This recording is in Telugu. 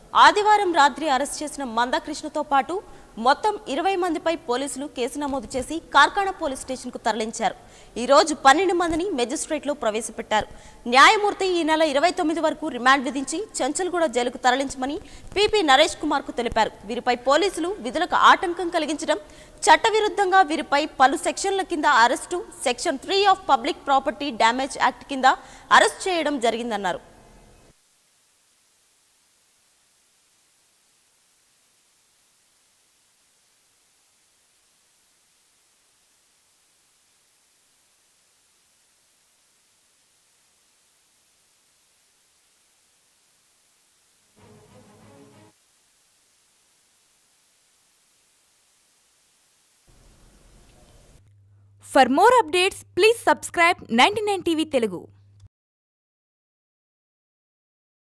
ఆదివారం రాత్రి అరెస్ట్ చేసిన మందకృష్ణతో పాటు మొత్తం ఇరవై మందిపై పోలీసులు కేసు నమోదు చేసి కార్ఖానా పోలీస్ స్టేషన్కు తరలించారు ఈ రోజు పన్నెండు మందిని మెజిస్ట్రేట్లో ప్రవేశపెట్టారు న్యాయమూర్తి ఈ నెల ఇరవై తొమ్మిది వరకు రిమాండ్ విధించి చంచల్గూడ జైలుకు తరలించమని పీపీ నరేష్ కుమార్ కు తెలిపారు వీరిపై పోలీసులు విధులకు ఆటంకం కలిగించడం చట్టవిరుద్ధంగా వీరిపై పలు సెక్షన్ల కింద arrest section three of public property damage act కింద అరెస్ట్ చేయడం జరిగిందన్నారు For more updates, please subscribe 99 TV Telugu.